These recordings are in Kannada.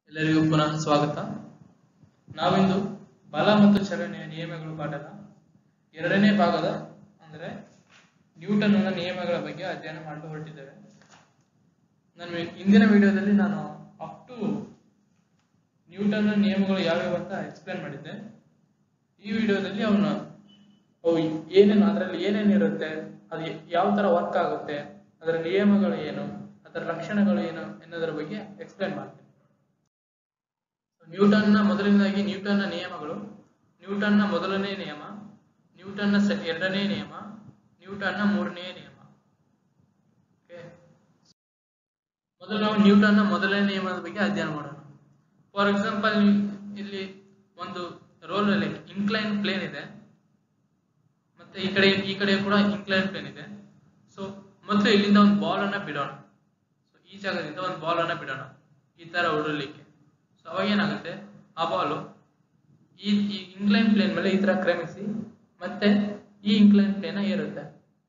ಎಲ್ಲರಿಗೂ ಪುನಃ ಸ್ವಾಗತ ನಾವಿಂದು ಬಲ ಮತ್ತು ಚಲನೆಯ ನಿಯಮಗಳು ಪಾಠದ ಎರಡನೇ ಭಾಗದ ಅಂದರೆ ನ್ಯೂಟನ್ನ ನಿಯಮಗಳ ಬಗ್ಗೆ ಅಧ್ಯಯನ ಮಾಡಲು ಹೊರಟಿದ್ದೇವೆ ನಾನು ಇಂದಿನ ವಿಡಿಯೋದಲ್ಲಿ ನಾನು ಅಪ್ ಟು ನ್ಯೂಟನ್ನ ನಿಯಮಗಳು ಯಾವ್ಯಾವ ಅಂತ ಎಕ್ಸ್ಪ್ಲೇನ್ ಮಾಡಿದ್ದೆ ಈ ವಿಡಿಯೋದಲ್ಲಿ ಅವನ ಅವು ಏನೇನು ಅದರಲ್ಲಿ ಏನೇನು ಇರುತ್ತೆ ಅದು ಯಾವ ತರ ವರ್ಕ್ ಆಗುತ್ತೆ ಅದರ ನಿಯಮಗಳು ಏನು ಅದರ ಲಕ್ಷಣಗಳು ಏನು ಎನ್ನುವುದರ ಬಗ್ಗೆ ಎಕ್ಸ್ಪ್ಲೇನ್ ಮಾಡ್ತೀನಿ ನ್ಯೂಟನ್ನ ಮೊದಲನೇದಾಗಿ ನ್ಯೂಟನ್ನ ನಿಯಮಗಳು ನ್ಯೂಟನ್ನ ಮೊದಲನೇ ನಿಯಮ ನ್ಯೂಟನ್ನ ಸೆ- ಎರಡನೇ ನಿಯಮ ನ್ಯೂಟನ್ನ ಮೂರನೇ ನಿಯಮ Okay. ಮೊದಲು ನಾವು ನ್ಯೂಟನ್ನ ಮೊದಲನೇ ನಿಯಮದ ಬಗ್ಗೆ ಅಧ್ಯಯನ ಮಾಡೋಣ ಫಾರ್ ಎಕ್ಸಾಂಪಲ್ ಇಲ್ಲಿ ಒಂದು ರೋಲ್ ಅಲ್ಲಿ ಇನ್ಕ್ಲೈನ್ ಪ್ಲೇನ್ ಇದೆ ಮತ್ತೆ ಈ ಕಡೆ ಈ ಕಡೆ ಕೂಡ ಇನ್ಕ್ಲೈನ್ ಪ್ಲೇನ್ ಇದೆ ಸೊ ಮೊದಲು ಇಲ್ಲಿಂದ ಒಂದು ಬಾಲ್ ಅನ್ನ ಬಿಡೋಣ ಸೊ ಈ ಜಾಗದಿಂದ ಒಂದು ಬಾಲ್ ಅನ್ನ ಬಿಡೋಣ ಈ ತರ ಉಡಲಿಕ್ಕೆ ಸೊ ಅವಾಗ ಏನಾಗುತ್ತೆ ಆ ಬಾಲು ಈ ಈ ಇನ್ಕ್ಲೈನ್ ಪ್ಲೇನ್ ಮೇಲೆ ಈ ತರ ಕ್ರಮಿಸಿ ಮತ್ತೆ ಈ ಇನ್ಕ್ಲೈನ್ ಪ್ಲೇನ್ ಏರುತ್ತೆ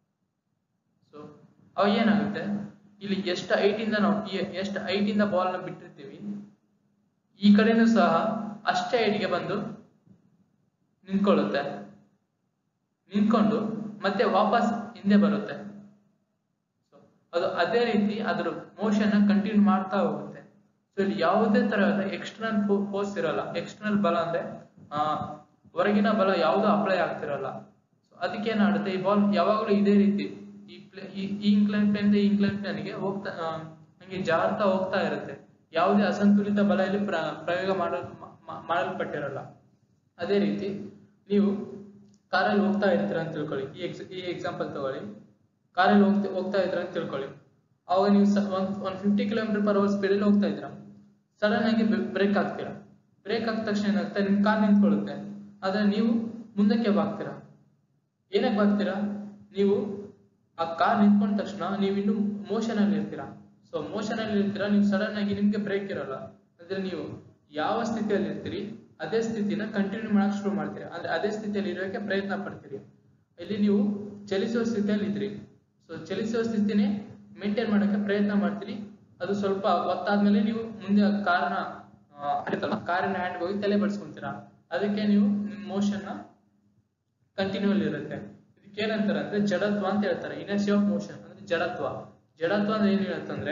ಸೊ ಅವಾಗ ಏನಾಗುತ್ತೆ ಇಲ್ಲಿ ಎಷ್ಟು height ಇಂದ ನಾವು ಈ- ಎಷ್ಟು height ಇಂದ ಬಾಲ್ ನ ಬಿಟ್ಟಿರ್ತೀವಿ ಈ ಕಡೆನೂ ಸಹ ಅಷ್ಟೇ height ಬಂದು ನಿಂತ್ಕೊಳ್ಳುತ್ತೆ ನಿಂತ್ಕೊಂಡು ಮತ್ತೆ ವಾಪಸ್ ಹಿಂದೆ ಬರುತ್ತೆ So, ಅದು ಅದೇ ರೀತಿ ಅದರ ಮೋಷನ್ ಕಂಟಿನ್ಯೂ ಮಾಡ್ತಾ ಹೋಗುತ್ತೆ ಸೊ ಇಲ್ಲಿ ಯಾವುದೇ ತರಹದ ಎಕ್ಸ್ಟರ್ನಲ್ ಫೋರ್ಸ್ ಇರಲ್ಲ ಎಕ್ಸ್ಟರ್ನಲ್ ಬಲ ಅಂದ್ರೆ ಆ ಹೊರಗಿನ ಬಲ ಯಾವುದು ಅಪ್ಲೈ ಆಗ್ತಿರಲ್ಲ ಸೊ ಅದಕ್ಕೆ ಏನಾಗುತ್ತೆ ಈ ಬಾಲ್ ಯಾವಾಗಲೂ ಇದೇ ರೀತಿ ಈ ಪ್ಲೇ ಈ ಇನ್ಕ್ಲೈನ್ ಪ್ಲೇನ್ ಈ ಇನ್ಕ್ಲೈನ್ ಪ್ಲೇನ್ಗೆ ಹೋಗ್ತಾ ಆ, ಹಂಗೆ ಜಾರ್ತಾ ಹೋಗ್ತಾ ಇರುತ್ತೆ ಯಾವುದೇ ಅಸಂತುಲಿತ ಬಲ ಇಲ್ಲಿ ಪ್ರ- ಪ್ರಯೋಗ ಮಾಡಲ್ ಮಾ- ಮಾಡಲ್ಪಟ್ಟಿರಲ್ಲ ಅದೇ ರೀತಿ ನೀವು ಕಾರಲ್ಲಿ ಹೋಗ್ತಾ ಇರ್ತೀರ ಅಂತ ತಿಳ್ಕೊಳ್ಳಿ ಈ ಎಕ್ಸ್ ಈ ಎಕ್ಸಾಂಪಲ್ ತಗೊಳ್ಳಿ ಕಾರಲ್ಲಿ ಹೋಗ್ತಾ ಹೋಗ್ತಾ ಇದ್ರ ಅಂತ ತಿಳ್ಕೊಳ್ಳಿ ಅವಾಗ ನೀವು ಸ- ಒಂದ್ ಒಂದ್ ಫಿಫ್ಟಿ ಕಿಲೋಮೀಟರ್ ಪರ್ ಅವರ್ ಸ್ಪೀಡಲ್ಲಿ ಹೋಗ್ತಾ ಇದ್ದೀರಾ ಸಡನ್ ಆಗಿ ಬ್ರೇಕ್ ಹಾಕ್ತೀರಾ ಬ್ರೇಕ್ ಹಾಕಿದ ತಕ್ಷಣ ಏನಾಗುತ್ತೆ ನಿಮ್ ಕಾರ್ ನಿಂತ್ಕೊಳ್ಳುತ್ತೆ ಆದ್ರೆ ನೀವು ಮುಂದಕ್ಕೆ ಬಾಗ್ತೀರಾ ಏನಕ್ಕೆ ಬಾಗ್ತೀರಾ ನೀವು ಆ ಕಾರ್ ನಿಂತ್ಕೊಂಡ ತಕ್ಷಣ ನೀವು ಇನ್ನು ಮೋಷನ್ ಅಲ್ಲಿ ಇರ್ತೀರಾ ಸೊ ಮೋಷನ್ ಅಲ್ಲಿ ಇರ್ತೀರಾ ನೀವು ಸಡನ್ ಆಗಿ ನಿಮ್ಗೆ ಬ್ರೇಕ್ ಇರಲ್ಲ ಅಂದ್ರೆ ನೀವು ಯಾವ ಸ್ಥಿತಿಯಲ್ಲಿ ಇರ್ತೀರಿ ಅದೇ ಸ್ಥಿತಿನ ಕಂಟಿನ್ಯೂ ಮಾಡಕ್ ಶುರು ಮಾಡ್ತೀರಾ ಅಂದ್ರೆ ಅದೇ ಸ್ಥಿತಿಯಲ್ಲಿ ಇರೋಕೆ ಪ್ರಯತ್ನ ಪಡ್ತೀರಿ ಇಲ್ಲಿ ನೀವು ಚಲಿಸುವ ಸ್ಥಿತಿಯಲ್ಲಿ ಇದ್ರಿ ಸೊ ಚಲಿಸುವ ಸ್ಥಿತಿನೇ ಮೇಂಟೈನ್ ಮಾಡಕ್ಕೆ ಪ್ರಯತ್ನ ಮಾಡ್ತೀರಿ ಅದು ಸ್ವಲ್ಪ ಹೊತ್ತಾದ್ಮೇಲೆ ನೀವು ಮುಂದೆ ಆ ಕಾರ್ನ ಆಗುತ್ತಲ್ಲ ಕಾರಿನ ಹ್ಯಾಂಡ್ ಹೋಗಿ ತಲೆ ಬಡ್ಸ್ಕೊಂತೀರಾ ಅದಕ್ಕೆ ನೀವು ನಿಮ್ಮ ಮೋಷನ್ ನ ಕಂಟಿನ್ಯೂ ಅಲ್ಲಿ ಇರುತ್ತೆ ಇದಕ್ಕೆ ಏನಂತಾರೆ ಅಂದ್ರೆ ಜಡತ್ವ ಅಂತ ಹೇಳ್ತಾರೆ ಇನರ್ಸಿ ಆಫ್ ಮೋಷನ್ ಅಂದ್ರೆ ಜಡತ್ವ ಜಡತ್ವ ಅಂದ್ರೆ ಏನ್ ಹೇಳುತ್ತಂದ್ರೆ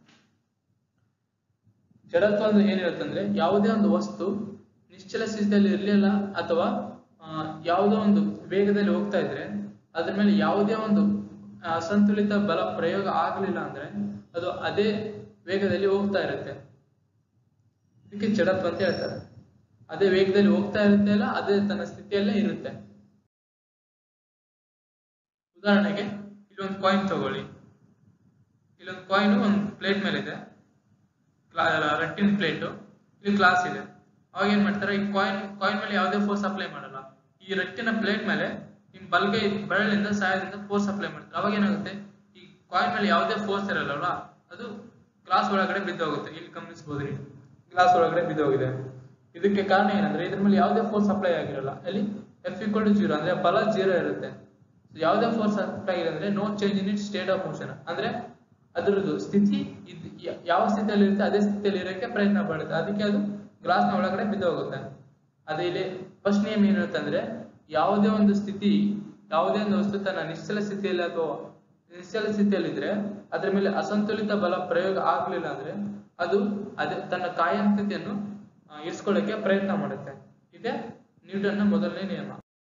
ಜಡತ್ವ ಅಂದ್ರೆ ಏನ್ ಹೇಳುತ್ತಂದ್ರೆ ಯಾವುದೇ ಒಂದು ವಸ್ತು ನಿಶ್ಚಲ ಸ್ಥಿತಿಯಲ್ಲಿ ಇರಲಿಲ್ಲ ಅಥವಾ ಆ, ಯಾವುದೋ ಒಂದು ವೇಗದಲ್ಲಿ ಹೋಗ್ತಾ ಇದ್ರೆ ಅದ್ರ ಮೇಲೆ ಯಾವುದೇ ಒಂದು ಆ, ಅಸಂತುಲಿತ ಬಲ ಪ್ರಯೋಗ ಆಗಲಿಲ್ಲ ಅಂದ್ರೆ ಅದು ಅದೇ ವೇಗದಲ್ಲಿ ಹೋಗ್ತಾ ಇರುತ್ತೆ ಇದಕ್ಕೆ ಜಡತ್ವ ಅಂತ ಹೇಳ್ತಾರೆ ಅದೇ ವೇಗದಲ್ಲಿ ಹೋಗ್ತಾ ಇರುತ್ತೆ ಅಲ್ಲ ಅದೇ ತನ್ನ ಸ್ಥಿತಿಯಲ್ಲೇ ಇರುತ್ತೆ ಉದಾಹರಣೆಗೆ ಇಲ್ಲೊಂದು ಕಾಯಿನ್ ತಗೊಳ್ಳಿ ಇಲ್ಲೊಂದು ಕಾಯಿನ್ ಒಂದು ಪ್ಲೇಟ್ ಮೇಲೆ ಇದೆ ರಟ್ಟಿನ ಪ್ಲೇಟು ಇಲ್ಲಿ ಗ್ಲಾಸ್ ಇದೆ ಅವಾಗ ಏನ್ ಮಾಡ್ತಾರೆ ಈ ಕಾಯಿನ್ ಕಾಯಿನ್ ಮೇಲೆ ಯಾವುದೇ ಫೋರ್ಸ್ ಅಪ್ಲೈ ಮಾಡಲ್ಲ ಈ ರಟ್ಟಿನ ಪ್ಲೇಟ್ ಮೇಲೆ ನಿಮ್ ಬಲ್ಗೈ ಬೆರಳಿಂದ ಸಹಾಯದಿಂದ ಫೋರ್ಸ್ ಅಪ್ಲೈ ಮಾಡ್ತಾರೆ ಅವಾಗ ಏನಾಗುತ್ತೆ ಈ ಕಾಯಿನ್ ಮೇಲೆ ಯಾವುದೇ ಫೋರ್ಸ್ ಇರಲ್ಲ ಅದು ಗ್ಲಾಸ್ ಒಳಗಡೆ ಬಿದ್ದೋಗುತ್ತೆ ಇಲ್ಲಿ ಗಮನಿಸಬಹುದು ನೀವು ಗ್ಲಾಸ್ ಒಳಗಡೆ ಬಿದ್ದೋಗಿದೆ ಇದಕ್ಕೆ ಕಾರಣ ಏನಂದ್ರೆ ಇದ್ರ ಮೇಲೆ ಯಾವುದೇ ಫೋರ್ಸ್ ಅಪ್ಲೈ ಆಗಿರಲ್ಲ ಅಲ್ಲಿ ಎಫ್ ಇಕ್ವಲ್ ಟು ಜೀರೋ ಅಂದ್ರೆ ಬಲ ಜೀರೋ ಇರುತ್ತೆ So, ಯಾವುದೇ ಫೋರ್ಸ್ ಅಪ್ಲೈ ಆಗಿದೆ ಅಂದ್ರೆ no change in it state of motion ಅಂದ್ರೆ ಅದರದ್ದು ಸ್ಥಿತಿ ಇದ್ ಯ- ಯಾವ ಸ್ಥಿತಿಯಲ್ಲಿ ಇರುತ್ತೆ ಅದೇ ಸ್ಥಿತಿಯಲ್ಲಿ ಇರೋಕೆ ಪ್ರಯತ್ನ ಪಡುತ್ತೆ ಅದಕ್ಕೆ ಅದು ಗ್ಲಾಸ್ ನ ಒಳಗಡೆ ಬಿದ್ದೋಗುತ್ತೆ ಅದೇ ಇಲ್ಲಿ ಫಸ್ಟ್ ನಿಯಮ ಏನಿರುತ್ತೆ ಅಂದ್ರೆ ಯಾವುದೇ ಒಂದು ಸ್ಥಿತಿ ಯಾವುದೇ ಒಂದು ವಸ್ತು ತನ್ನ ನಿಶ್ಚಲ ಸ್ಥಿತಿಯಲ್ಲಿ ಅಥವಾ ನಿಶ್ಚಲ ಸ್ಥಿತಿಯಲ್ಲಿ ಇದ್ರೆ ಅದ್ರ ಮೇಲೆ ಅಸಂತುಲಿತ ಬಲ ಪ್ರಯೋಗ ಆಗ್ಲಿಲ್ಲ ಅಂದ್ರೆ ಅದು ಅದೇ ತನ್ನ ಕಾಯಂ ಸ್ಥಿತಿಯನ್ನು ಆ, ಇರಿಸ್ಕೊಳ್ಳಕ್ಕೆ ಪ್ರಯತ್ನ ಮಾಡುತ್ತೆ ಇದೇ ನ್ಯೂಟನ್ನ ಮೊದಲನೇ ನಿಯಮ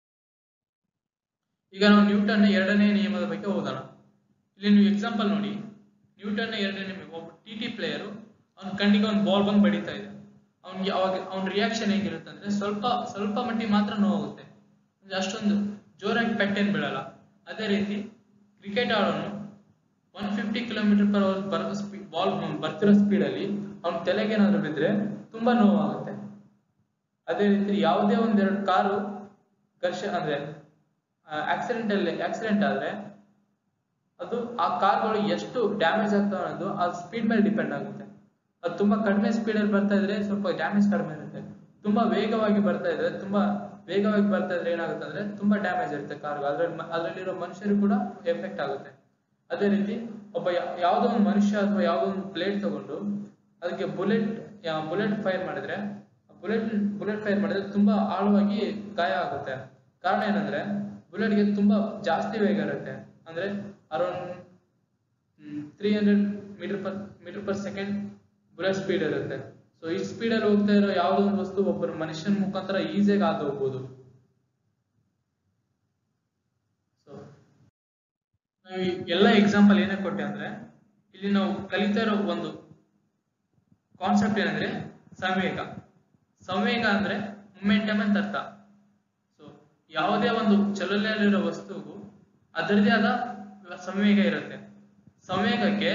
ಈಗ ನಾವು ನ್ಯೂಟನ್ ಎರಡನೇ ನಿಯಮದ ಬಗ್ಗೆ ಓದೋಣ ಇಲ್ಲಿ ನೀವು ಎಕ್ಸಾಂಪಲ್ ನೋಡಿ ನ್ಯೂಟನ್ ಎರಡನೇ ನಿಯಮ ಒಬ್ಬ ಟಿ ಟಿ ಪ್ಲೇಯರು ಅವ್ನ ಕಣ್ಣಿಗೆ ಒಂದು ಬಾಲ್ ಬಂದು ಬಡಿತಾ ಇದೆ ಅವ್ನಿಗೆ ಅವಾಗ ಅವ್ನ ರಿಯಾಕ್ಷನ್ ಹೇಗಿರುತ್ತೆ ಅಂದ್ರೆ ಸ್ವಲ್ಪ ಸ್ವಲ್ಪ ಮಟ್ಟಿಗೆ ಮಾತ್ರ ನೋವಾಗುತ್ತೆ ಅಂದ್ರೆ ಅಷ್ಟೊಂದು ಜೋರಾಗಿ ಪೆಟ್ಟೇನ್ ಬೀಳಲ್ಲ ಅದೇ ರೀತಿ ಕ್ರಿಕೆಟ್ ಆಡೋನು one fifty kilometre per hour ಬರೋ ಸ್ಪೀಡ್ ಬಾಲ್ ಬರ್ತಿರೋ ಸ್ಪೀಡಲ್ಲಿ ಅವ್ನ ತಲೆಗೆ ಏನಾದ್ರು ಬಿದ್ರೆ ತುಂಬಾ ನೋವಾಗುತ್ತೆ ಅದೇ ರೀತಿ ಯಾವುದೇ ಒಂದೆರಡು ಕಾರು ಘರ್ಷ ಅಂದ್ರೆ ಆಕ್ಸಿಡೆಂಟ್ ಅಲ್ಲಿ ಆಕ್ಸಿಡೆಂಟ್ ಆದ್ರೆ ಅದು ಆ ಕಾರ್ಗಳು ಎಷ್ಟು ಡ್ಯಾಮೇಜ್ ಆಗ್ತವೆ ಅನ್ನೋದು ಆ ಸ್ಪೀಡ್ ಮೇಲೆ ಡಿಪೆಂಡ್ ಆಗುತ್ತೆ ಅದು ತುಂಬಾ ಕಡಿಮೆ ಸ್ಪೀಡ್ ಅಲ್ಲಿ ಬರ್ತಾ ಇದ್ರೆ ಸ್ವಲ್ಪ ಡ್ಯಾಮೇಜ್ ಕಡಿಮೆ ಇರುತ್ತೆ ತುಂಬಾ ವೇಗವಾಗಿ ಬರ್ತಾ ಇದ್ರೆ ತುಂಬಾ ವೇಗವಾಗಿ ಬರ್ತಾ ಇದ್ರೆ ಏನಾಗುತ್ತೆ ಅಂದ್ರೆ ತುಂಬಾ ಡ್ಯಾಮೇಜ್ ಇರುತ್ತೆ ಕಾರ್ಗಳು ಅದ್ರಲ್ಲಿ ಅದರಲ್ಲಿರೋ ಮನುಷ್ಯರು ಕೂಡ ಎಫೆಕ್ಟ್ ಆಗುತ್ತೆ ಅದೇ ರೀತಿ ಒಬ್ಬ ಯಾ- ಯಾವುದೋ ಒಂದು ಮನುಷ್ಯ ಅಥವಾ ಯಾವುದೋ ಒಂದು ಪ್ಲೇಟ್ ತಗೊಂಡು ಅದಕ್ಕೆ ಬುಲೆಟ್ ಬುಲೆಟ್ ಫೈರ್ ಮಾಡಿದ್ರೆ ಬುಲೆಟ್ ಬುಲೆಟ್ ಫೈರ್ ಮಾಡಿದ್ರೆ ತುಂಬಾ ಆಳವಾಗಿ ಗಾಯ ಆಗುತ್ತೆ ಕಾರಣ ಏನಂದ್ರೆ ಬುಲೆಟ್ಗೆ ತುಂಬಾ ಜಾಸ್ತಿ ವೇಗ ಇರುತ್ತೆ ಅಂದ್ರೆ around three hundred metre per metre per second bullet speed ಇರುತ್ತೆ ಸೊ ಈ ಸ್ಪೀಡಲ್ಲಿ ಹೋಗ್ತಾ ಇರೋ ಯಾವುದೋ ಒಂದು ವಸ್ತು ಒಬ್ಬರ ಮನುಷ್ಯನ ಮುಖಾಂತರ ಈಸಿಯಾಗಿ ಆಗ ಹೋಗ್ಬೋದು ಸೊ ನಾವು ಈ ಎಲ್ಲ ಎಕ್ಸಾಂಪಲ್ ಏನಕ್ಕೆ ಕೊಟ್ಟೆ ಅಂದ್ರೆ ಇಲ್ಲಿ ನಾವು ಕಲಿತಾ ಇರೋ ಒಂದು ಕಾನ್ಸೆಪ್ಟ್ ಏನಂದ್ರೆ ಸಂವೇಗ ಸಂವೇಗ ಅಂದ್ರೆ ಮೊಮೆಂಟಮ್ ಅಂತ ಅರ್ಥ ಸೊ ಯಾವುದೇ ಒಂದು ಚಲನೆಯಲ್ಲಿರೋ ವಸ್ತುಗೂ ಅದರದೇ ಆದ ಸಂವೇಗ ಇರುತ್ತೆ ಸಂವೇಗಕ್ಕೆ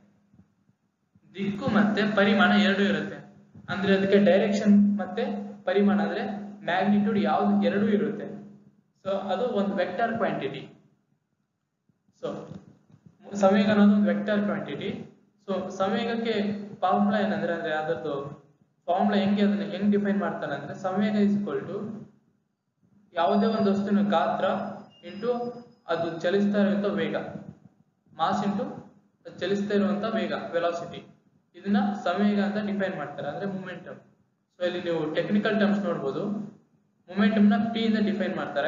ದಿಕ್ಕು ಮತ್ತೆ ಪರಿಮಾಣ ಎರಡು ಇರುತ್ತೆ ಅಂದ್ರೆ ಅದಕ್ಕೆ ಡೈರೆಕ್ಷನ್ ಮತ್ತೆ ಪರಿಮಾಣ ಅಂದ್ರೆ ಮ್ಯಾಗ್ನಿಟ್ಯೂಡ್ ಯಾವ್ದು ಎರಡೂ ಇರುತ್ತೆ ಸೊ ಅದು ಒಂದು ವೆಕ್ಟರ್ ಕ್ವಾಂಟಿಟಿ ಸೊ ಸಂವೇಗ ಅನ್ನೋದು ಒಂದು ವೆಕ್ಟರ್ ಕ್ವಾಂಟಿಟಿ ಸೊ ಸಂವೇಗಕ್ಕೆ ಫಾರ್ಮುಲಾ ಏನಂದ್ರೆ ಅಂದ್ರೆ ಅದರದ್ದು ಫಾರ್ಮುಲಾ ಹೆಂಗೆ ಅದನ್ನ ಹೆಂಗ್ ಡಿಫೈನ್ ಮಾಡ್ತಾರೆ ಅಂದ್ರೆ ಸಂವೇಗ ಇಸ್ ಇಕ್ವಲ್ ಟು ಯಾವುದೇ ಒಂದು ವಸ್ತುವಿನ ಗಾತ್ರ ಇಂಟು ಅದು ಚಲಿಸ್ತಾ ಇರುವಂತ ವೇಗ ಮಾಸ್ ಇಂಟು ಚಲಿಸ್ತಾ ಇರುವಂತ ವೇಗ ವೆಲಾಸಿಟಿ ಇದನ್ನ ಸಂವೇಗ ಅಂತ ಡಿಫೈನ್ ಮಾಡ್ತಾರೆ ಅಂದ್ರೆ ಮೂಮೆಂಟಮ್ ಸೊ ಇಲ್ಲಿ ನೀವು ಟೆಕ್ನಿಕಲ್ ಟರ್ಮ್ಸ್ ನೋಡ್ಬೋದು ಮೂಮೆಂಟಮ್ ನ ಪಿ ಇಂದ ಡಿಫೈನ್ ಮಾಡ್ತಾರೆ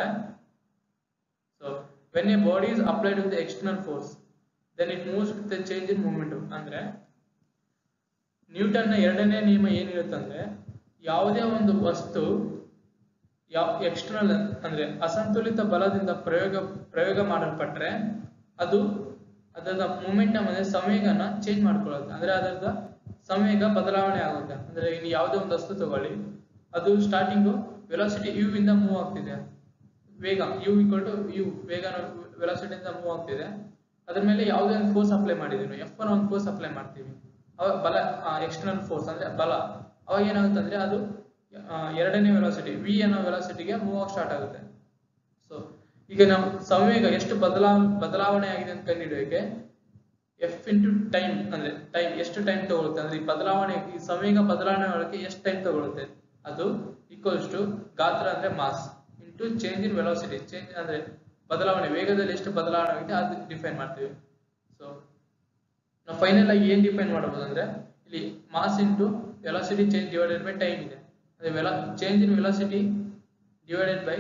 so when a body is applied with external force then it moves with change in momentum ಅಂದ್ರೆ ನ್ಯೂಟನ್ ನ ಎರಡನೇ ನಿಯಮ ಏನಿರುತ್ತಂದ್ರೆ ಯಾವುದೇ ಒಂದು ವಸ್ತು ಯಾವ ಎಕ್ಸ್ಟರ್ನಲ್ ಅಂದ್ರೆ ಅಸಂತುಲಿತ ಬಲದಿಂದ ಪ್ರಯೋಗ ಪ್ರಯೋಗ ಮಾಡಲ್ಪಟ್ರೆ ಅದು ಅದರ ಮೂಮೆಂಟಮ್ ಅಂದ್ರೆ ಸಂವೇಗನ ಚೇಂಜ್ ಮಾಡ್ಕೊಳ್ಳುತ್ತೆ ಅಂದ್ರೆ ಅದರದ ಸಂವೇಗ ಬದಲಾವಣೆ ಆಗುತ್ತೆ ಅಂದ್ರೆ ಇನ್ನು ಯಾವುದೇ ಒಂದು ವಸ್ತು ತಗೊಳ್ಳಿ ಅದು ಸ್ಟಾರ್ಟಿಂಗು ವೆಲಾಸಿಟಿ ಯು ಇಂದ ಮೂವ್ ಆಗ್ತಿದೆ ವೇಗ ಯು ಈಕ್ವಲ್ ಟು ಯು ವೇಗ ವೆಲಾಸಿಟಿಯಿಂದ ಮೂವ್ ಆಗ್ತಿದೆ ಅದ್ರ ಮೇಲೆ ಯಾವುದೇ ಒಂದು ಫೋರ್ಸ್ ಅಪ್ಲೈ ಮಾಡಿದೀವಿ ಎಫ್ ಅನ್ನ ಒಂದು ಫೋರ್ಸ್ ಅಪ್ಲೈ ಮಾಡ್ತೀವಿ ಅವಾಗ ಬಲ ಎಕ್ಸ್ಟರ್ನಲ್ ಫೋರ್ಸ್ ಅಂದ್ರೆ ಬಲ ಅವಾಗ ಏನಾಗುತ್ತೆ ಅಂದ್ರೆ ಅದು ಆ, ಎರಡನೇ ವೆಲಾಸಿಟಿ ವಿ ಅನ್ನೋ ವೆಲಾಸಿಟಿಗೆ ಮೂವ್ ಆಗಿ ಸ್ಟಾರ್ಟ್ ಆಗುತ್ತೆ ಸೊ ಈಗ ನಾವು ಸಂವೇಗ ಎಷ್ಟು ಬದಲಾ ಬದಲಾವಣೆ ಆಗಿದೆ ಅಂತ ಕಂಡುಹಿಡಿಯೋಕೆ ಎಫ್ ಇಂಟು ಟೈಮ್ ಅಂದ್ರೆ ಟೈಮ್ ಎಷ್ಟು ಟೈಮ್ ತಗೊಳುತ್ತೆ ಅಂದ್ರೆ ಈ ಬದಲಾವಣೆ ಈ ಸಂವೇಗ ಬದಲಾವಣೆ ಮಾಡೋಕೆ ಎಷ್ಟು ಟೈಮ್ ತಗೊಳುತ್ತೆ ಅದು ಈಕ್ವಲ್ಸ್ ಟು ಗಾತ್ರ ಅಂದ್ರೆ mass into change in velocity change ಅಂದ್ರೆ ಬದಲಾವಣೆ ವೇಗದಲ್ಲಿ ಎಷ್ಟು ಬದಲಾವಣೆ ಆಗಿದೆ ಅದು ಡಿಫೈನ್ ಮಾಡ್ತೀವಿ ಸೊ ನಾವು ಫೈನಲ್ ಆಗಿ ಏನ್ ಡಿಫೈನ್ ಮಾಡಬಹುದು ಅಂದ್ರೆ ಇಲ್ಲಿ mass into velocity change divided by time ಇದೆ ಅದೇ ವೆಲಾ change in velocity divided by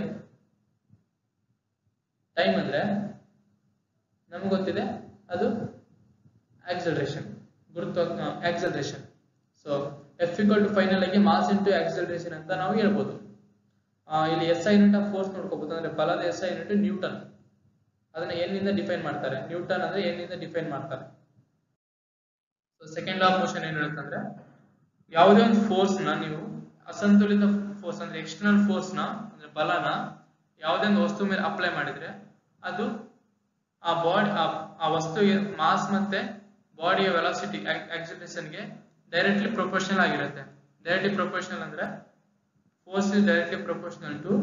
time ಅಂದ್ರೆ ನಮ್ಗೆ ಗೊತ್ತಿದೆ ಅದು ಆಕ್ಸಲರೇಷನ್ ಗುರುತ್ವ acceleration so F equal to final ಆಗಿ ಮಾಸ್ ಇಂಟು ಆಕ್ಸಲರೇಷನ್ ಅಂತ ನಾವು ಹೇಳ್ಬೋದು ಆ, ಇಲ್ಲಿ S I unit of force ನೋಡ್ಕೋಬಹುದು ಅಂದ್ರೆ ಬಲದ ಎಸ್ ಐ ಯೂನಿಟ್ ನ್ಯೂಟನ್ ಅದನ್ನ ಏನಿಂದ ಡಿಫೈನ್ ಮಾಡ್ತಾರೆ ನ್ಯೂಟನ್ ಅಂದ್ರೆ ಏನಿಂದ ಡಿಫೈನ್ ಮಾಡ್ತಾರೆ ಸೊ ಸೆಕೆಂಡ್ ಆಫ್ ಮೋಷನ್ ಏನ್ ಹೇಳುತ್ತಂದ್ರೆ ಯಾವುದೇ ಒಂದು ಫೋರ್ಸ್ ನ ನೀವು ಅಸಂತುಲಿತ ಫೋರ್ಸ್ ಅಂದ್ರೆ ಎಕ್ಸ್ಟರ್ನಲ್ ಫೋರ್ಸ್ ನ ಅಂದ್ರೆ ಬಲನ ಯಾವುದೇ ಒಂದು ವಸ್ತು ಮೇಲೆ ಅಪ್ಲೈ ಮಾಡಿದ್ರೆ ಅದು ಆ ಬಾಡಿ ಆ ವಸ್ತುವಿಗೆ ಮಾಸ್ ಮತ್ತೆ ಬಾಡಿಯ ವೆಲಾಸಿಟಿ ಗೆ ಡೈರೆಕ್ಟ್ಲಿ ಪ್ರೊಪೋರ್ಷನಲ್ ಆಗಿರುತ್ತೆ ಡೈರೆಕ್ಟ್ಲಿ ಪ್ರೊಪೋರ್ಷನಲ್ ಅಂದ್ರೆ force is directly proportional to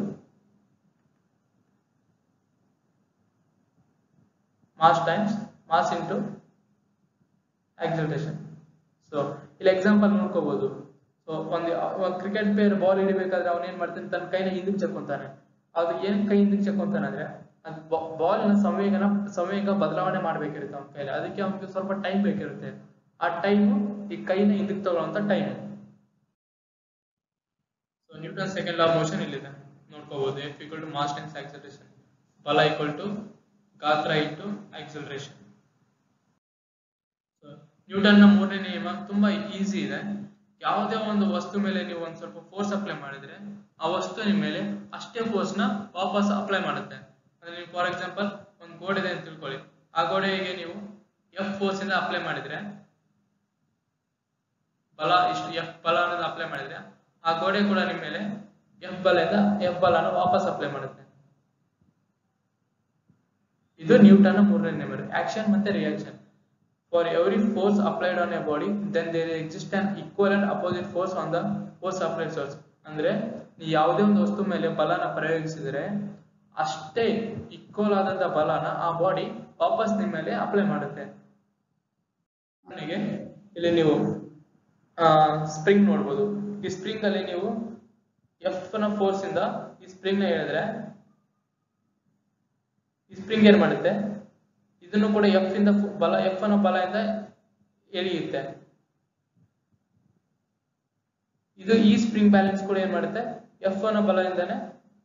mass times mass into acceleration so ಇಲ್ಲಿ ಎಕ್ಸಾಂಪಲ್ ನೋಡ್ಕೋಬಹುದು ಸೊ ಒಂದು ಕ್ರಿಕೆಟ್ ಪ್ಲೇಯರ್ ಬಾಲ್ ಹಿಡಿಬೇಕಾದ್ರೆ ಅವನ್ ಏನ್ ಮಾಡ್ತಾನೆ ತನ್ನ ಕೈನ ಹಿಂದಕ್ಕೆ ಚಕ್ಕೊಂತಾನೆ ಅದು ಏನ್ ಕೈ ಹಿಂದಕ್ಕೆ ಚಕ್ಕೊಂತಾನೆ ಅಂದ್ರೆ ಬಾಲ್ ನ ಸಂವೇಗನ ಸಂವೇಗ ಬದಲಾವಣೆ ಮಾಡ್ಬೇಕಿರುತ್ತೆ ಅವನ ಕೈಲಿ ಅದಕ್ಕೆ ಅವನಿಗೆ ಸ್ವಲ್ಪ ಟೈಮ್ ಬೇಕಿರುತ್ತೆ ಆ ಟೈಮ್ ಈ ಕೈನ ಹಿಂದಕ್ಕೆ ತಗೊಳ್ಳೋಂತ time so Newton second law motion ಇಲ್ಲಿದೆ ನೋಡ್ಕೋಬಹುದು F equal to mass times acceleration ಬಲ ಈಕ್ವಲ್ ಟು ಗಾತ್ರ ಇಂಟು ಆಕ್ಸಲರೇಷನ್ ನ್ಯೂಟನ್ ನ ಮೂರನೇ ನಿಯಮ ತುಂಬಾ ಈಸಿ ಇದೆ ಯಾವುದೇ ಒಂದು ವಸ್ತು ಮೇಲೆ ನೀವು ಒಂದ್ ಸ್ವಲ್ಪ ಫೋರ್ಸ್ ಅಪ್ಲೈ ಮಾಡಿದ್ರೆ ಆ ವಸ್ತುವಿನ ಮೇಲೆ ಅಷ್ಟೇ ಫೋರ್ಸ್ ನ ವಾಪಸ್ ಅಪ್ಲೈ ಮಾಡುತ್ತೆ ಅಂದ್ರೆ ನೀವು ಫಾರ್ ಎಕ್ಸಾಂಪಲ್ ಒಂದು ಗೋಡೆ ಇದೆ ಅಂತ ತಿಳ್ಕೊಳ್ಳಿ ಆ ಗೋಡೆಗೆ ನೀವು ಎಫ್ ಫೋರ್ಸ್ ಇಂದ ಅಪ್ಲೈ ಮಾಡಿದ್ರೆ ಬಲ ಇಷ್ಟು ಎಫ್ ಬಲ ಅನ್ನೋದು ಅಪ್ಲೈ ಮಾಡಿದ್ರೆ ಆ ಗೋಡೆ ಕೂಡ ನಿಮ್ಮ ಮೇಲೆ ಎಫ್ ಬಲದಿಂದ ಎಫ್ ಬಲನ ವಾಪಸ್ ಅಪ್ಲೈ ಮಾಡುತ್ತೆ ಇದು ನ್ಯೂಟನ್ ಮೂರನೇ ನಿಯಮ ಆಕ್ಷನ್ ಮತ್ತೆ reaction for every force applied on a body then there exist an equal and opposite force on the force applied source ಅಂದ್ರೆ ನೀವು ಯಾವುದೇ ಒಂದು ವಸ್ತು ಮೇಲೆ ಬಲನ ಪ್ರಯೋಗಿಸಿದ್ರೆ ಅಷ್ಟೇ ಈಕ್ವಲ್ ಆದಂತ ಬಲನ ಆ ಬಾಡಿ ವಾಪಸ್ ನಿಮ್ಮ ಮೇಲೆ ಅಪ್ಲೈ ಮಾಡುತ್ತೆ ಉದಾಹರಣೆಗೆ ಇಲ್ಲಿ ನೀವು ಸ್ಪ್ರಿಂಗ್ ನೋಡ್ಬೋದು ಈ ಸ್ಪ್ರಿಂಗ್ ಅಲ್ಲಿ ನೀವು ಎಫ್ ನ ಫೋರ್ಸ್ ಇಂದ ಈ ಸ್ಪ್ರಿಂಗ್ ನ ಹೇಳಿದ್ರೆ ಈ ಸ್ಪ್ರಿಂಗ್ ಏನ್ ಮಾಡುತ್ತೆ ಇದನ್ನು ಕೂಡ ಎಫ್ ಇಂದ ಫು- ಬಲ ಎಫ್ ಅನ್ನೋ ಬಲದಿಂದ ಎಳೆಯುತ್ತೆ ಇದು ಈ ಸ್ಪ್ರಿಂಗ್ ಬ್ಯಾಲೆನ್ಸ್ ಕೂಡ ಏನ್ ಮಾಡುತ್ತೆ ಎಫ್ ಅನ್ನೋ ಬಲದಿಂದಾನೆ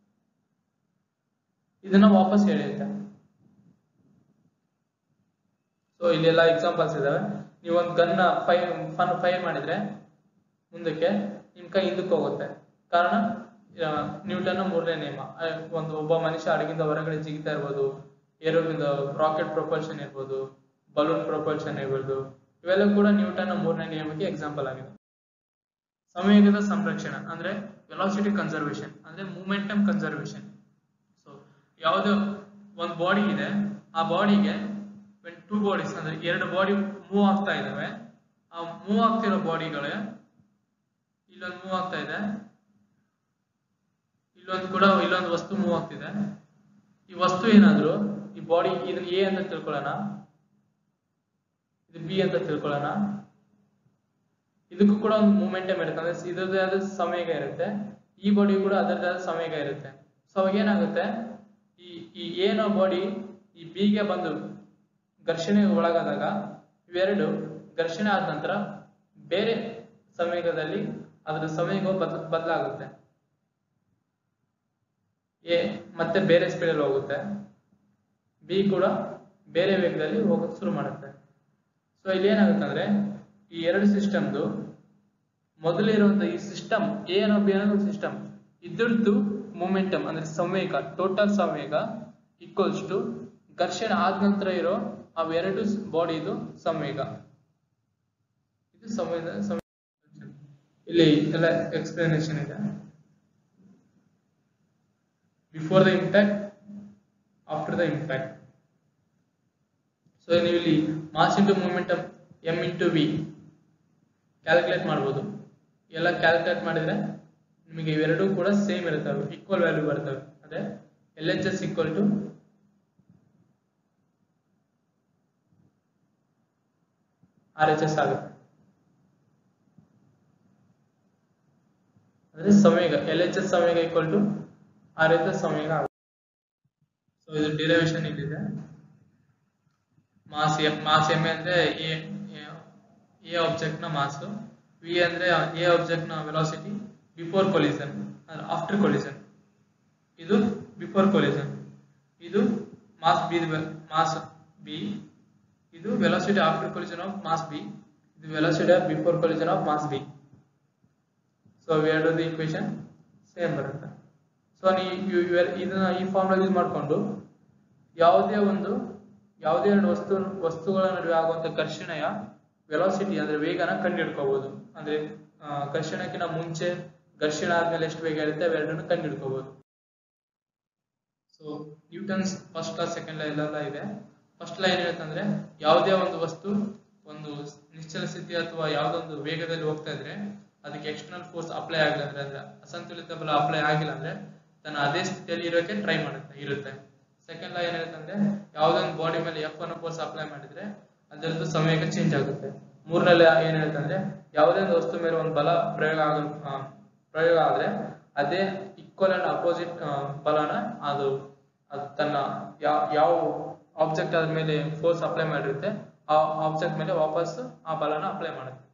ಇದನ್ನ ವಾಪಸ್ ಎಳೆಯುತ್ತೆ ಸೊ ಇಲ್ಲೆಲ್ಲ ಎಕ್ಸಾಂಪಲ್ಸ್ ಇದಾವೆ ನೀವು ಒಂದು ಗನ್ನ ಫೈರ್ ಫನ್ ಫೈರ್ ಮಾಡಿದ್ರೆ ಮುಂದಕ್ಕೆ ನಿಮ್ ಕೈ ಹಿಂದಕ್ಕೆ ಹೋಗುತ್ತೆ ಕಾರಣ ಆ, ನ್ಯೂಟನ್ನ ಮೂರನೇ ನಿಯಮ ಆ, ಒಂದು ಒಬ್ಬ ಮನುಷ್ಯ ಅಡಗಿಂದ ಹೊರಗಡೆ ಜಿಗಿತಾ ಇರ್ಬೋದು ಏರೋದಿಂದ ರಾಕೆಟ್ ಪ್ರೊಪಲ್ಷನ್ ಇರ್ಬೋದು ಬಲೂನ್ ಪ್ರೊಪಲ್ಷನ್ ಇರ್ಬೋದು ಇವೆಲ್ಲ ಕೂಡ ನ್ಯೂಟನ್ನ ಮೂರನೇ ನಿಯಮಕ್ಕೆ ಎಕ್ಸಾಂಪಲ್ ಆಗಿದೆ ಸಂವೇಗದ ಸಂರಕ್ಷಣೆ ಅಂದ್ರೆ ವೆಲಾಸಿಟಿ ಕನ್ಸರ್ವೇಷನ್ ಅಂದ್ರೆ ಮೂಮೆಂಟಮ್ ಕನ್ಸರ್ವೇಷನ್ ಸೊ ಯಾವುದೋ ಒಂದು ಬಾಡಿ ಇದೆ ಆ ಬಾಡಿಗೆ ಟೂ ಬಾಡೀಸ್ ಅಂದ್ರೆ ಎರಡು ಬಾಡಿ ಮೂವ್ ಆಗ್ತಾ ಇದಾವೆ ಆ ಮೂವ್ ಆಗ್ತಿರೋ ಬಾಡಿಗಳೇ ಇಲ್ಲೊಂದು ಮೂವ್ ಆಗ್ತಾ ಇದೆ ಇಲ್ಲೊಂದು ಕೂಡ ಇಲ್ಲೊಂದು ವಸ್ತು ಮೂವ್ ಆಗ್ತಿದೆ ಈ ವಸ್ತು ಏನಾದ್ರು ಈ ಬಾಡಿ ಇದನ್ನ ಎ ಅಂತ ತಿಳ್ಕೊಳ್ಳೋಣ ಇದು ಬಿ ಅಂತ ತಿಳ್ಕೊಳ್ಳೋಣ ಇದಕ್ಕೂ ಕೂಡ ಒಂದು ಮೂಮೆಂಟಮ್ ಇರುತ್ತೆ ಅಂದ್ರೆ ಇದರದೇ ಆದ ಸಂವೇಗ ಇರುತ್ತೆ ಈ ಬಾಡಿ ಕೂಡ ಅದರದೇ ಆದ ಸಂವೇಗ ಇರುತ್ತೆ ಸೊ ಅವಾಗ ಏನಾಗುತ್ತೆ ಈ ಈ ಏನೋ ಬಾಡಿ ಈ ಬಿಗೆ ಬಂದು ಘರ್ಷಣೆಗೆ ಒಳಗಾದಾಗ ಇವೆರಡು ಘರ್ಷಣೆ ಆದ ನಂತರ ಬೇರೆ ಸಂವೇಗದಲ್ಲಿ ಅದರ ಸಂವೇಗ ಬದ್ ಬದಲಾಗುತ್ತೆ ಎ ಮತ್ತೆ ಬೇರೆ ಸ್ಪೀಡಲ್ಲಿ ಹೋಗುತ್ತೆ ಬಿ ಕೂಡ ಬೇರೆ ವೇಗದಲ್ಲಿ ಹೋಗೋಕೆ ಶುರು ಮಾಡುತ್ತೆ ಸೊ ಇಲ್ಲಿ ಏನಾಗುತ್ತೆ ಅಂದ್ರೆ ಈ ಎರಡು ಸಿಸ್ಟಮ್ದು ಮೊದಲಿರುವಂತ ಈ ಸಿಸ್ಟಮ್ ಎ ಅನ್ನೋ ಬಿ ಅನ್ನೋ ಸಿಸ್ಟಮ್ ಇದ್ರದ್ದು ಮೂಮೆಂಟಮ್ ಅಂದ್ರೆ ಸಂವೇಗ ಟೋಟಲ್ ಸಂವೇಗ ಈಕ್ವಲ್ಸ್ ಟು ಘರ್ಷಣೆ ಆದ ನಂತರ ಇರೋ ಅವೆರಡು ಬಾಡಿದು ಸಂವೇಗ ಇದು ಸಂವೇದ ಸಂವೇಗ. ಇಲ್ಲಿ ಎಲ್ಲ ಎಕ್ಸ್ಪ್ಲನೇಷನ್ ಇದೆ before the impact after the impact so ನೀವು ಇಲ್ಲಿ mass into momentum M into V calculate ಮಾಡ್ಬೋದು ಎಲ್ಲ ಕ್ಯಾಲ್ಕುಲೇಟ್ ಮಾಡಿದ್ರೆ ನಿಮಗೆ ಇವೆರಡೂ ಕೂಡ ಸೇಮ್ ಇರ್ತವೆ ಈಕ್ವಲ್ ವ್ಯಾಲ್ಯೂ ಬರ್ತವೆ ಅದೇ L H S equal to R H S ಆಗುತ್ತೆ ಅಂದ್ರೆ ಸಂವೇಗ ಎಲ್ ಎಚ್ ಎಸ್ ಸಂವೇಗ equal to R H S ಸಂವೇಗ ಆಗುತ್ತೆ ಸೊ ಇದು ಡಿರೈವೇಶನ್ ಇಲ್ಲಿದೆ ಮಾಸ್ ಎಫ್ ಮಾಸ್ ಎಮ್ ಅಂದ್ರೆ ಎ ಎ ಆಬ್ಜೆಕ್ಟ್ ನ ಮಾಸ್ ವಿ ಅಂದ್ರೆ ಎ ಆಬ್ಜೆಕ್ಟ್ ನ velocity before collision after collision ಇದು ಬಿಫೋರ್ ಕೊಲಿಸನ್ ಇದು ಮಾಸ್ ಬಿ ಮಾಸ್ ಬಿ ಇದು velocity after collision of mass B ಇದು velocity of before collision of mass B so ಎರಡು ಈಕ್ವೇಶನ್ ಸೇಮ್ ಬರುತ್ತೆ ಸೊ ನೀವು ಇದನ್ನ ಈ ಫಾರ್ಮುಲಾ ಯೂಸ್ ಮಾಡಿಕೊಂಡು ಯಾವುದೇ ಒಂದು ಯಾವುದೇ ಎರಡು ವಸ್ತು ವಸ್ತುಗಳ ನಡುವೆ ಆಗುವಂತ ಘರ್ಷಣೆಯ ವೆಲಾಸಿಟಿ ಅಂದ್ರೆ ವೇಗನ ಕಂಡುಹಿಡ್ಕೋಬಹುದು ಅಂದ್ರೆ ಆ, ಘರ್ಷಣೆಗಿಂತ ಮುಂಚೆ ಘರ್ಷಣೆ ಆದ್ಮೇಲೆ ಎಷ್ಟು ವೇಗ ಇರುತ್ತೆ ಅವೆರಡನ್ನು ಕಂಡುಹಿಡ್ಕೋಬಹುದು so Newton's first law second law ಇಲ್ಲೆಲ್ಲ ಇದೆ ಫಸ್ಟ್ ಲಾ ಏನ್ ಹೇಳುತ್ತೆ ಅಂದ್ರೆ ಯಾವುದೇ ಒಂದು ವಸ್ತು ಒಂದು ನಿಶ್ಚಲ ಸ್ಥಿತಿ ಅಥವಾ ಯಾವ್ದೊಂದು ವೇಗದಲ್ಲಿ ಹೋಗ್ತಾ ಇದ್ರೆ ಅದಕ್ಕೆ ಎಕ್ಸ್ಟರ್ನಲ್ ಫೋರ್ಸ್ ಅಪ್ಲೈ ಆಗಿಲ್ಲ ಅಂದ್ರೆ ಅಂದ್ರೆ ಅಸಂತುಲಿತ ಬಲ ಅಪ್ಲೈ ಆಗಿಲ್ಲ ಅಂದ್ರೆ ತನ್ನ ಅದೇ ಸ್ಥಿತಿಯಲ್ಲಿ ಇರೋಕೆ ಟ್ರೈ ಮಾಡುತ್ತೆ ಇರುತ್ತೆ ಸೆಕೆಂಡ್ ಲಾ ಏನ್ ಹೇಳುತ್ತೆ ಅಂದ್ರೆ ಯಾವುದೋ ಒಂದು ಬಾಡಿ ಮೇಲೆ ಎಫ್ ಅನ್ನೋ ಫೋರ್ಸ್ ಅಪ್ಲೈ ಮಾಡಿದ್ರೆ ಅದರದ್ದು ಸಂವೇಗ ಚೇಂಜ್ ಆಗುತ್ತೆ ಮೂರನೇ ಏನ್ ಹೇಳುತ್ತೆ ಅಂದ್ರೆ ಯಾವುದೇ ಒಂದು ವಸ್ತು ಮೇಲೆ ಒಂದು ಬಲ ಪ್ರಯೋಗ ಆಗ ಆ, ಪ್ರಯೋಗ ಆದ್ರೆ ಅದೇ ಈಕ್ವಲ್ ಅಂಡ್ ಅಪೋಸಿಟ್ ಬಲನ ಅದು ಅದು ತನ್ನ ಯಾವ ಯಾವ ಆಬ್ಜೆಕ್ಟ್ ಅದ್ರ ಮೇಲೆ ಫೋರ್ಸ್ ಅಪ್ಲೈ ಮಾಡಿರುತ್ತೆ ಆ ಆಬ್ಜೆಕ್ಟ್ ಮೇಲೆ ವಾಪಸ್ ಆ ಬಲನ ಅಪ್ಲೈ ಮಾಡುತ್ತೆ